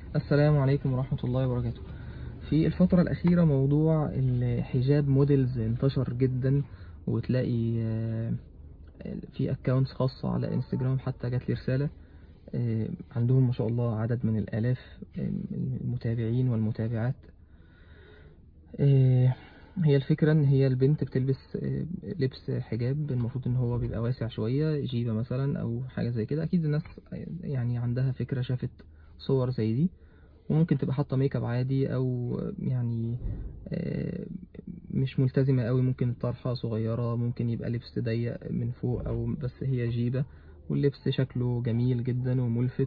السلام عليكم ورحمة الله وبركاته في الفترة الأخيرة موضوع الحجاب موديلز انتشر جدا وتلاقي آه، في اكونتس خاصة على انستجرام حتى جات لي رسالة آه، عندهم ما شاء الله عدد من الآلاف آه، المتابعين والمتابعات آه، هي الفكرة ان هي البنت بتلبس آه، لبس حجاب المفروض ان هو بيبقى واسع شوية جيبة مثلا او حاجة زي كده اكيد الناس يعني عندها فكرة شافت صور زي دي وممكن تبقى حاطة ميك اب عادي او يعني آه، مش ملتزمة قوي ممكن الطرحة صغيرة ممكن يبقى لبس ضيق من فوق او بس هي جيبة واللبس شكله جميل جدا وملفت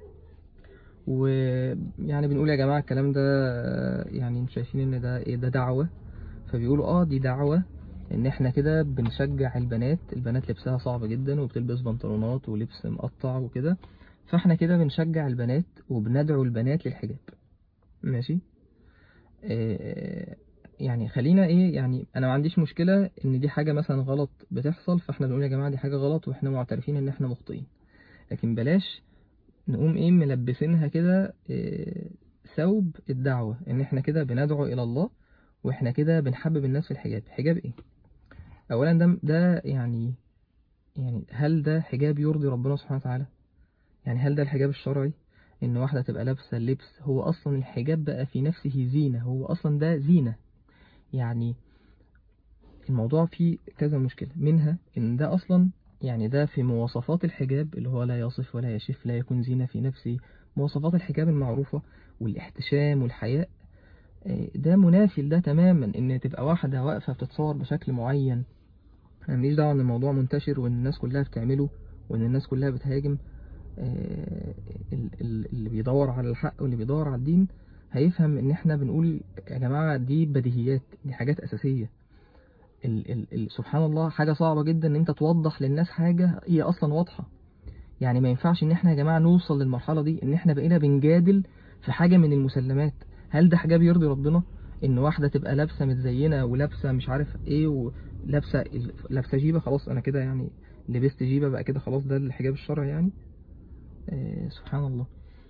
ويعني بنقول يا جماعة الكلام ده آه، يعني انتوا شايفين ان ده ايه ده دعوة فبيقولوا اه دي دعوة ان احنا كده بنشجع البنات البنات لبسها صعب جدا وبتلبس بنطلونات ولبس مقطع وكده فاحنا كده بنشجع البنات وبندعو البنات للحجاب ماشي آه، يعني خلينا ايه يعني انا ما عنديش مشكلة ان دي حاجة مثلا غلط بتحصل فاحنا بنقول يا جماعة دي حاجة غلط واحنا معترفين ان احنا مخطئين لكن بلاش نقوم ايه ملبسينها كده إيه، ثوب الدعوة ان احنا كده بندعو الى الله واحنا كده بنحبب الناس في الحجاب حجاب ايه اولا ده ده يعني يعني هل ده حجاب يرضي ربنا سبحانه وتعالى يعني هل ده الحجاب الشرعي ان واحدة تبقى لابسة اللبس هو اصلا الحجاب بقى في نفسه زينة هو اصلا ده زينة يعني الموضوع فيه كذا مشكلة منها ان ده اصلا يعني ده في مواصفات الحجاب اللي هو لا يصف ولا يشف لا يكون زينة في نفسه مواصفات الحجاب المعروفة والاحتشام والحياء آه، ده منافي لده تماما ان تبقى واحدة واقفة بتتصور بشكل معين انا ماليش دعوة ان الموضوع منتشر وان الناس كلها بتعمله وان الناس كلها بتهاجم آه، ال- ال- اللي بيدور على الحق واللي بيدور على الدين هيفهم ان احنا بنقول يا جماعة دي بديهيات دي حاجات اساسية ال ال ال سبحان الله حاجة صعبة جدا ان انت توضح للناس حاجة هي اصلا واضحة يعني ما ينفعش ان احنا يا جماعة نوصل للمرحلة دي ان احنا بقينا بنجادل في حاجة من المسلمات هل ده حجاب يرضي ربنا ان واحدة تبقى لابسة متزينة ولابسة مش عارف ايه ولابسة لابسة جيبة خلاص انا كده يعني لبست جيبة بقى كده خلاص ده الحجاب الشرعي يعني آه سبحان الله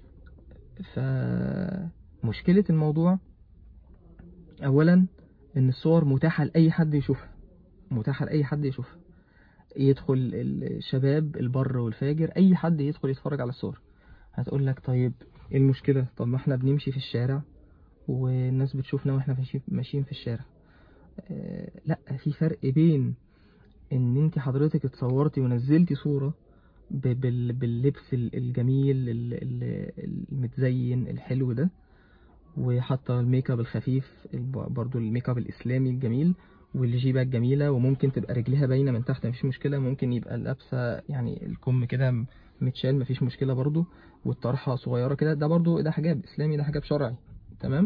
فمشكلة الموضوع اولا ان الصور متاحة لأي حد يشوفها متاحة لأي حد يشوفها يدخل الشباب البر والفاجر أي حد يدخل يتفرج على الصور هتقول لك طيب ايه المشكلة طب ما احنا بنمشي في الشارع والناس بتشوفنا واحنا ماشي- ماشيين في الشارع آه لا في فرق بين ان انت حضرتك اتصورتي ونزلتي صورة ب- بال- باللبس ال- الجميل ال- ال- المتزين الحلو ده وحاطه الميك اب الخفيف الب- برضو الميك اب الاسلامي الجميل والجيبه الجميله وممكن تبقى رجليها باينه من تحت مفيش مشكله ممكن يبقى لابسه يعني الكم كده م- متشال مفيش مشكله برضو والطرحه صغيره كده ده برضو ده حجاب اسلامي ده حجاب شرعي تمام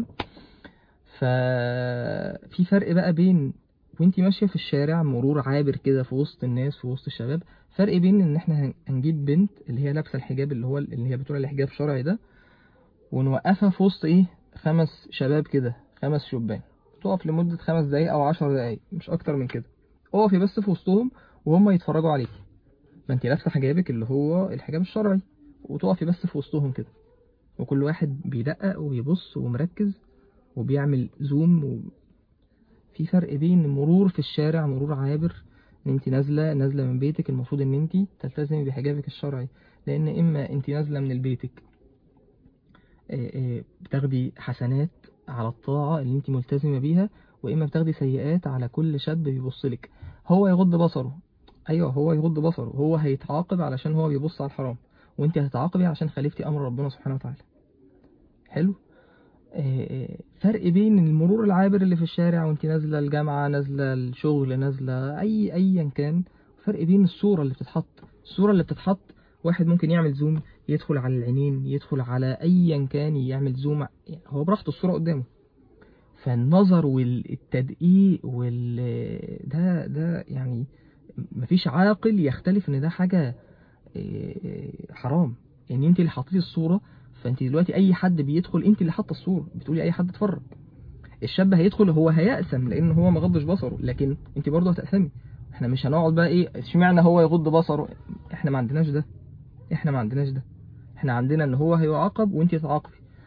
ففي فرق بقى بين وانتي ماشيه في الشارع مرور عابر كده في وسط الناس في وسط الشباب فرق بين ان احنا هن- هنجيب بنت اللي هي لابسه الحجاب اللي هو اللي هي بتقول عليه حجاب شرعي ده ونوقفها في وسط ايه خمس شباب كده خمس شبان تقف لمدة خمس دقايق او عشر دقايق مش اكتر من كده اقفي بس في وسطهم وهم يتفرجوا عليكي ما انت لابسه حجابك اللي هو الحجاب الشرعي وتقفي بس في وسطهم كده وكل واحد بيدقق وبيبص ومركز وبيعمل زوم و... في فرق بين مرور في الشارع مرور عابر ان انت نازله نازله من بيتك المفروض ان انت تلتزمي بحجابك الشرعي لان اما انت نازله من بيتك آه، آه، بتاخدي حسنات على الطاعة اللي انت ملتزمة بيها واما بتاخدي سيئات على كل شاب بيبصلك هو يغض بصره ايوه هو يغض بصره هو هيتعاقب علشان هو بيبص على الحرام وانت هتتعاقبي عشان خالفتي امر ربنا سبحانه وتعالى حلو آه، آه، فرق بين المرور العابر اللي في الشارع وانت نازلة الجامعة نازلة الشغل نازلة اي ايا كان فرق بين الصورة اللي بتتحط الصورة اللي بتتحط واحد ممكن يعمل زوم يدخل على العينين يدخل على ايا كان يعمل زوم يعني هو براحته الصورة قدامه فالنظر والتدقيق وال ده ده يعني مفيش عاقل يختلف ان ده حاجة إيه، حرام ان انت اللي حطيتي الصورة فانت دلوقتي اي حد بيدخل انت اللي حاطه الصورة بتقولي اي حد اتفرج الشاب هيدخل هو هيأسم لان هو ما غضش بصره لكن انت برضه هتأسمي احنا مش هنقعد بقى ايه اشمعنى هو يغض بصره احنا ما عندناش ده احنا ما عندناش ده احنا عندنا ان هو هيعاقب وانت تتعاقبي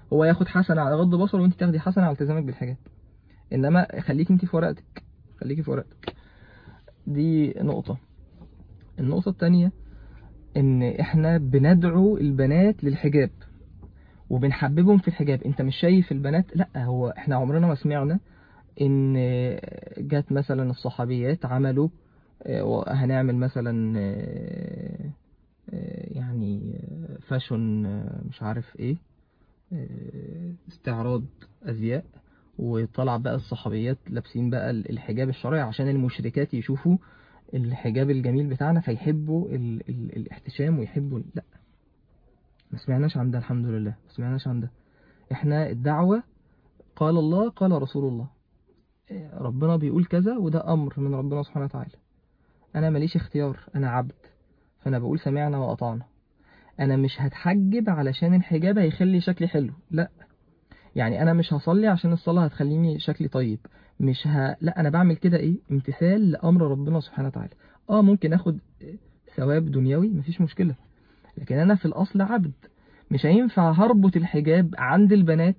هو ياخد حسنه على غض بصر وانت تاخدي حسنه على التزامك بالحاجات انما خليكي انت في ورقتك خليكي في ورقتك دي نقطه النقطه التانية ان احنا بندعو البنات للحجاب وبنحببهم في الحجاب انت مش شايف البنات لا هو احنا عمرنا ما سمعنا ان جت مثلا الصحابيات عملوا آه، هنعمل مثلا آه، آه، يعني فاشن مش عارف ايه استعراض ازياء وطلع بقى الصحابيات لابسين بقى الحجاب الشرعي عشان المشركات يشوفوا الحجاب الجميل بتاعنا فيحبوا ال ال الاحتشام ويحبوا لا ما سمعناش عن ده الحمد لله ما سمعناش عن ده احنا الدعوة قال الله قال رسول الله ربنا بيقول كذا وده أمر من ربنا سبحانه وتعالى أنا ماليش اختيار أنا عبد فأنا بقول سمعنا وأطعنا أنا مش هتحجب علشان الحجاب هيخلي شكلي حلو لا يعني أنا مش هصلي عشان الصلاة هتخليني شكلي طيب مش ه... لا أنا بعمل كده إيه امتثال لأمر ربنا سبحانه وتعالى آه ممكن أخد ثواب دنيوي مفيش مشكلة لكن أنا في الأصل عبد مش هينفع هربط الحجاب عند البنات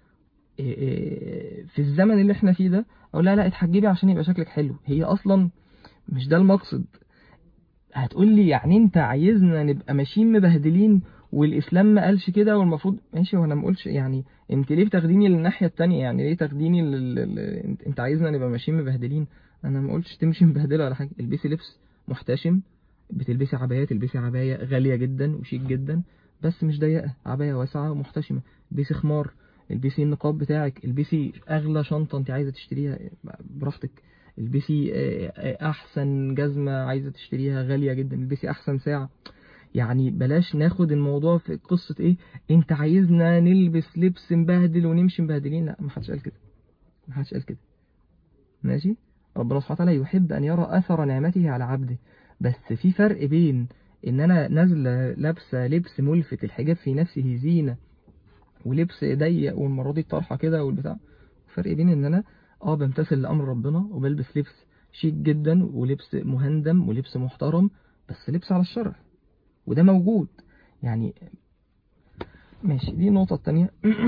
في الزمن اللي احنا فيه ده او لا لا اتحجبي عشان يبقى شكلك حلو هي اصلا مش ده المقصد هتقول لي يعني انت عايزنا نبقى ماشيين مبهدلين والاسلام ما قالش كده والمفروض ماشي وانا ما قلتش يعني انت ليه بتاخديني للناحيه التانية يعني ليه تاخديني لل... انت عايزنا نبقى ماشيين مبهدلين انا ما قلتش تمشي مبهدله ولا حاجه البسي لبس محتشم بتلبسي عباية تلبسي عباية غالية جدا وشيك جدا بس مش ضيقة عباية واسعة ومحتشمة البسي خمار البسي النقاب بتاعك البسي اغلى شنطة انت عايزة تشتريها براحتك البسي احسن جزمة عايزة تشتريها غالية جدا البسي احسن ساعة يعني بلاش ناخد الموضوع في قصة ايه انت عايزنا نلبس لبس مبهدل ونمشي مبهدلين لا محدش قال كده محدش قال كده ماشي ربنا سبحانه وتعالى يحب ان يرى اثر نعمته على عبده بس في فرق بين ان انا نازله لابسه لبس ملفت الحجاب في نفسه زينه ولبس ضيق والمره دي الطرحه كده والبتاع فرق بين ان انا اه بمتثل لامر ربنا وبلبس لبس شيك جدا ولبس مهندم ولبس محترم بس لبس على الشرع وده موجود يعني ماشي دي النقطة التانية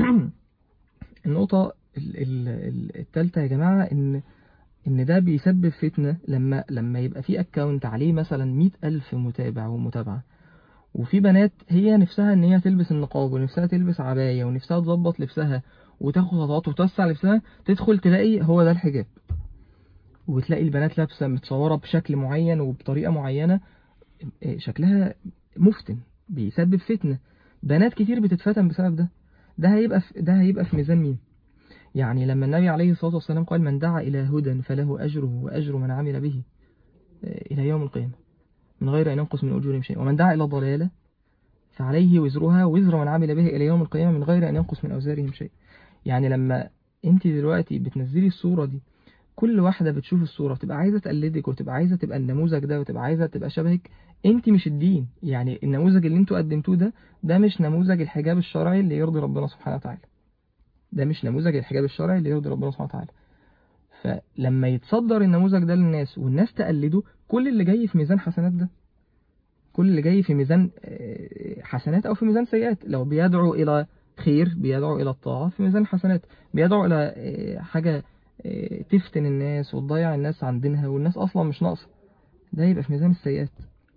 النقطة التالتة يا جماعة ان ان ده بيسبب فتنة لما لما يبقى في اكونت عليه مثلا مئة الف متابع ومتابعة وفي بنات هي نفسها ان هي تلبس النقاب ونفسها تلبس عباية ونفسها تظبط لبسها وتاخد خطوات وتوسع لبسها تدخل تلاقي هو ده الحجاب وتلاقي البنات لابسة متصورة بشكل معين وبطريقة معينة شكلها مفتن بيسبب فتنة بنات كتير بتتفتن بسبب ده ده هيبقى في ده هيبقى في ميزان مين يعني لما النبي عليه الصلاة والسلام قال من دعا إلى هدى فله أجره وأجر من عمل به إلى يوم القيامة من غير أن ينقص من أجورهم شيء ومن دعا إلى ضلالة فعليه وزرها وزر من عمل به إلى يوم القيامة من غير أن ينقص من أوزارهم شيء يعني لما أنت دلوقتي بتنزلي الصورة دي كل واحدة بتشوف الصورة تبقى عايزة تقلدك وتبقى عايزة تبقى النموذج ده وتبقى عايزة تبقى شبهك انت مش الدين يعني النموذج اللي انتوا قدمتوه ده ده مش نموذج الحجاب الشرعي اللي يرضي ربنا سبحانه وتعالى ده مش نموذج الحجاب الشرعي اللي يرضي ربنا سبحانه وتعالى فلما يتصدر النموذج ده للناس والناس تقلده كل اللي جاي في ميزان حسنات ده كل اللي جاي في ميزان حسنات او في ميزان سيئات لو بيدعو الى خير بيدعو الى الطاعة في ميزان حسنات بيدعو الى حاجة تفتن الناس وتضيع الناس عن دينها والناس اصلا مش ناقصة ده يبقى في ميزان السيئات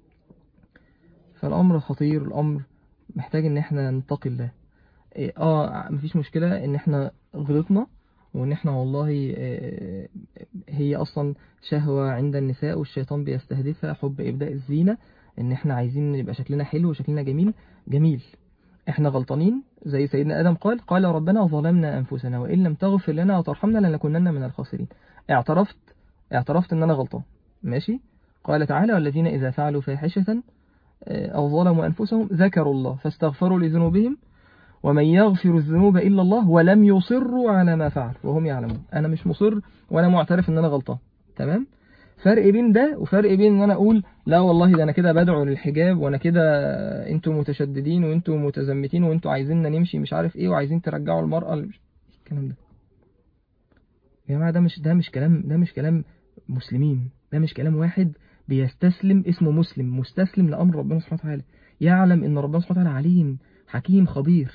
فالامر خطير الامر محتاج ان احنا نتقي الله اه مفيش مشكلة ان احنا غلطنا وان احنا والله هي اصلا شهوة عند النساء والشيطان بيستهدفها حب ابداء الزينة ان احنا عايزين يبقى شكلنا حلو وشكلنا جميل جميل احنا غلطانين زي سيدنا ادم قال قال ربنا ظلمنا انفسنا وان لم تغفر لنا وترحمنا لنكونن من الخاسرين اعترفت اعترفت ان انا غلطان ماشي قال تعالى والذين اذا فعلوا فاحشة او ظلموا انفسهم ذكروا الله فاستغفروا لذنوبهم ومن يغفر الذنوب إلا الله ولم يصروا على ما فعل وهم يعلمون أنا مش مصر وأنا معترف إن أنا غلطان تمام فرق بين ده وفرق بين إن أنا أقول لا والله ده أنا كده بدعو للحجاب وأنا كده أنتوا متشددين وأنتوا متزمتين وأنتوا عايزيننا نمشي مش عارف إيه وعايزين ترجعوا المرأة الكلام ده يا جماعة ده مش ده مش كلام ده مش كلام مسلمين ده مش كلام واحد بيستسلم اسمه مسلم مستسلم لأمر ربنا سبحانه وتعالى يعلم إن ربنا سبحانه وتعالى عليم حكيم خبير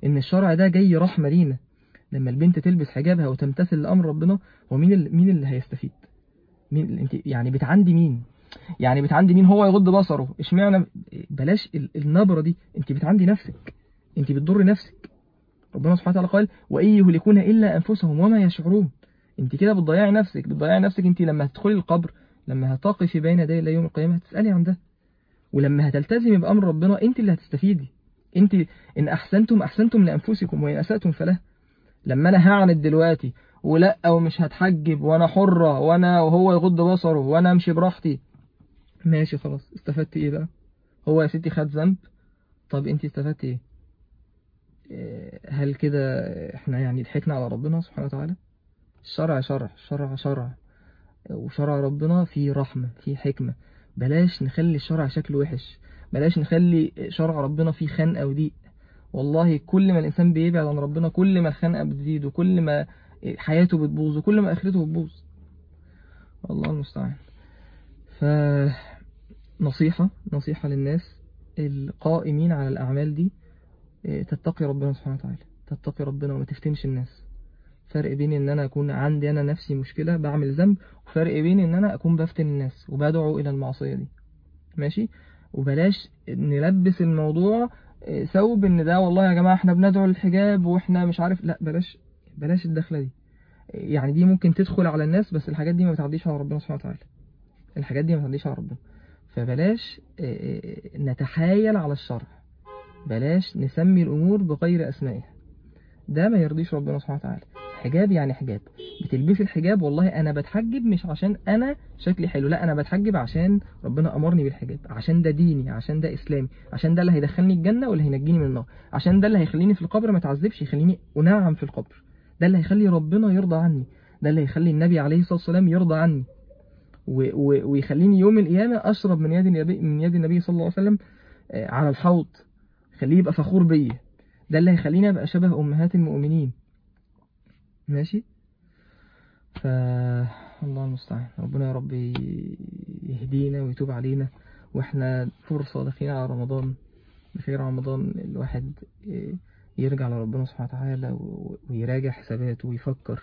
ان الشرع ده جاي رحمة لينا لما البنت تلبس حجابها وتمتثل لامر ربنا هو مين اللي مين اللي هيستفيد مين اللي انت يعني بتعندي مين يعني بتعندي مين هو يغض بصره اشمعنى بلاش ال- النبرة دي انت بتعندي نفسك انت بتضر نفسك ربنا سبحانه وتعالى قال وان يهلكون الا انفسهم وما يشعرون انت كده بتضيعي نفسك بتضيعي نفسك انت لما هتدخلي القبر لما هتقفي بين يدي الله يوم القيامه هتسالي عن ده ولما هتلتزمي بامر ربنا انت اللي هتستفيدي انت ان احسنتم احسنتم لانفسكم وان اساتم فلها لما انا هعند دلوقتي ولا ومش هتحجب وانا حره وانا وهو يغض بصره وانا امشي براحتي ماشي خلاص استفدت ايه بقى هو يا ستي خد ذنب طب انت استفدت ايه إيه، هل كده احنا يعني ضحكنا على ربنا سبحانه وتعالى الشرع شرع الشرع شرع وشرع ربنا فيه رحمة فيه حكمة بلاش نخلي الشرع شكله وحش بلاش نخلي شرع ربنا فيه خنقة وضيق والله كل ما الإنسان بيبعد عن ربنا كل ما الخنقة بتزيد وكل ما حياته بتبوظ وكل ما آخرته بتبوظ والله المستعان فنصيحة نصيحة للناس القائمين على الأعمال دي إيه، تتقي ربنا سبحانه وتعالى تتقي ربنا وما تفتنش الناس فرق بين ان انا اكون عندي انا نفسي مشكلة بعمل ذنب وفرق بين ان انا اكون بفتن الناس وبدعو الى المعصية دي ماشي وبلاش نلبس الموضوع إيه، ثوب ان ده والله يا جماعة احنا بندعو للحجاب واحنا مش عارف لا بلاش بلاش الدخلة دي إيه، يعني دي ممكن تدخل على الناس بس الحاجات دي ما بتعديش على ربنا سبحانه وتعالى الحاجات دي ما بتعديش على ربنا فبلاش إيه، إيه، نتحايل على الشرع بلاش نسمي الأمور بغير أسمائها ده ما يرضيش ربنا سبحانه وتعالى حجاب يعني حجاب بتلبسي الحجاب والله أنا بتحجب مش عشان أنا شكلي حلو لا أنا بتحجب عشان ربنا أمرني بالحجاب عشان ده ديني عشان ده إسلامي عشان ده اللي هيدخلني الجنة واللي هينجيني من النار عشان ده اللي هيخليني في القبر ما تعذبش يخليني أنعم في القبر ده اللي هيخلي ربنا يرضى عني ده اللي هيخلي النبي عليه الصلاة والسلام يرضى عني و- و- ويخليني يوم القيامة أشرب من يد النبي من يد النبي صلى الله عليه وسلم آه، على الحوض خليه يبقى فخور بيا ده اللي هيخليني ابقى شبه امهات المؤمنين ماشي ف الله المستعان ربنا يا رب ي- يهدينا ويتوب علينا واحنا فرصة داخلين على رمضان بخير رمضان الواحد ي- يرجع لربنا سبحانه وتعالى و- ويراجع حساباته ويفكر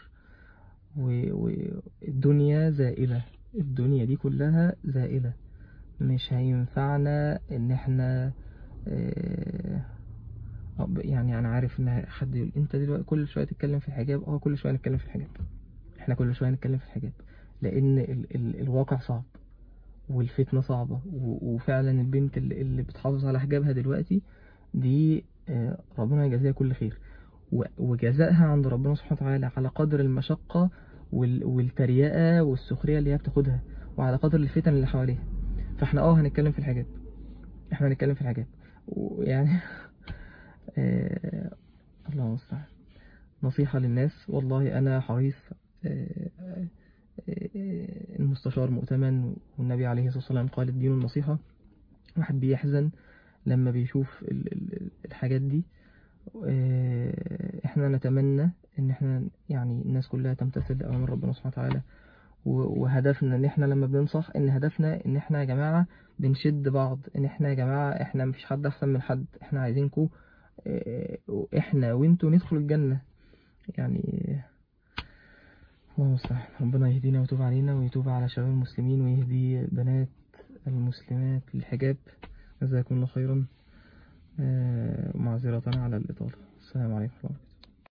والدنيا زائلة الدنيا دي كلها زائلة مش هينفعنا ان احنا آه، آه، يعني انا عارف ان حد يقول انت دلوقتي كل شويه تتكلم في الحجاب اه كل شويه نتكلم في الحجاب احنا كل شويه نتكلم في الحجاب لان ال ال الواقع صعب والفتنه صعبه و- وفعلا البنت اللي, اللي بتحافظ على حجابها دلوقتي دي آه، ربنا يجازيها كل خير و- وجزائها عند ربنا سبحانه وتعالى على قدر المشقه وال- والتريقه والسخريه اللي هي بتاخدها وعلى قدر الفتن اللي حواليها فاحنا اه هنتكلم في الحجاب احنا هنتكلم في الحجاب ويعني آه، الله المستعان نصيحة للناس والله أنا حريص آه، آه، آه، المستشار مؤتمن والنبي عليه الصلاة والسلام قال الدين النصيحة واحد بيحزن لما بيشوف ال- ال- الحاجات دي آه، احنا نتمنى ان احنا يعني الناس كلها تمتثل لأوامر ربنا سبحانه وتعالى و- وهدفنا ان احنا لما بننصح ان هدفنا ان احنا يا جماعة بنشد بعض ان احنا يا جماعة احنا مفيش حد احسن من حد احنا عايزينكم احنا وانتوا ندخل الجنة يعني الله المستعان ربنا يهدينا ويتوب علينا ويتوب على شباب المسلمين ويهدي بنات المسلمات للحجاب جزاكم الله خيرا آه، معذرة على الإطالة السلام عليكم ورحمة الله وبركاته